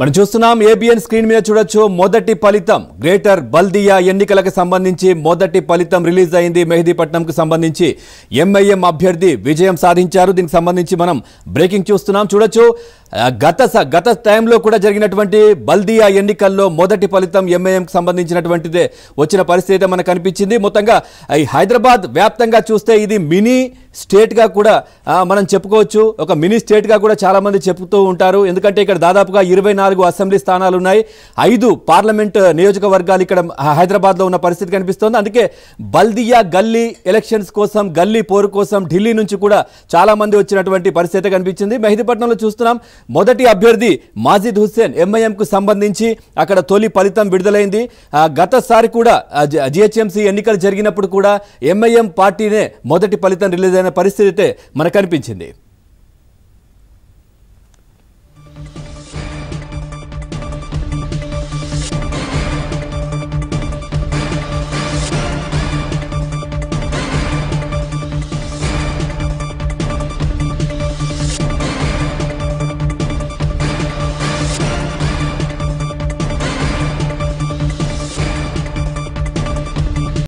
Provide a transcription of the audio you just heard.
మనం చూస్తున్నాం ABN screen మీద చూడొచ్చు మొదటి ఫలితం గ్రేటర్ బల్దియా ఎన్నికలకు సంబంధించి మొదటి ఫలితం రిలీజ్ అయింది మెహదీపట్నంకు సంబంధించి ఎంఐఎం అభ్యర్థి విజయం సాధించారు దీనికి సంబంధించి మనం బ్రేకింగ్ చూస్తున్నాం చూడొచ్చు ఆ, గత స- గత టైంలో కూడా జరిగినటువంటి బల్దియా ఎన్నికల్లో మొదటి ఫలితం ఎంఐఎంకి సంబంధించినటువంటిదే వచ్చిన పరిస్థితి అయితే మనకు కనిపించింది మొత్తంగా ఈ హైదరాబాద్ వ్యాప్తంగా చూస్తే ఇది మినీ స్టేట్గా కూడా ఆ, మనం చెప్పుకోవచ్చు ఒక మినీ స్టేట్గా కూడా చాలా మంది చెప్తూ ఉంటారు ఎందుకంటే ఇక్కడ దాదాపుగా ఇరవై నాలుగు అసెంబ్లీ స్థానాలు ఉన్నాయి ఐదు పార్లమెంట్ నియోజకవర్గాలు ఇక్కడ హైదరాబాద్లో ఉన్న పరిస్థితి కనిపిస్తోంది అందుకే బల్దియా గల్లీ ఎలక్షన్స్ కోసం గల్లీ పోరు కోసం ఢిల్లీ నుంచి కూడా చాలా మంది వచ్చినటువంటి పరిస్థితి కనిపించింది మెహదీపట్నంలో చూస్తున్నాం మొదటి అభ్యర్థి మాజిద్ హుస్సేన్ ఎంఐఎంకు సంబంధించి అక్కడ తొలి ఫలితం విడుదలైంది ఆ, గతసారి కూడా జిహెచ్ఎంసీ ఎన్నికలు జరిగినప్పుడు కూడా ఎంఐఎం పార్టీనే మొదటి ఫలితం రిలీజ్ అయిన పరిస్థితి అయితే మనకు కనిపించింది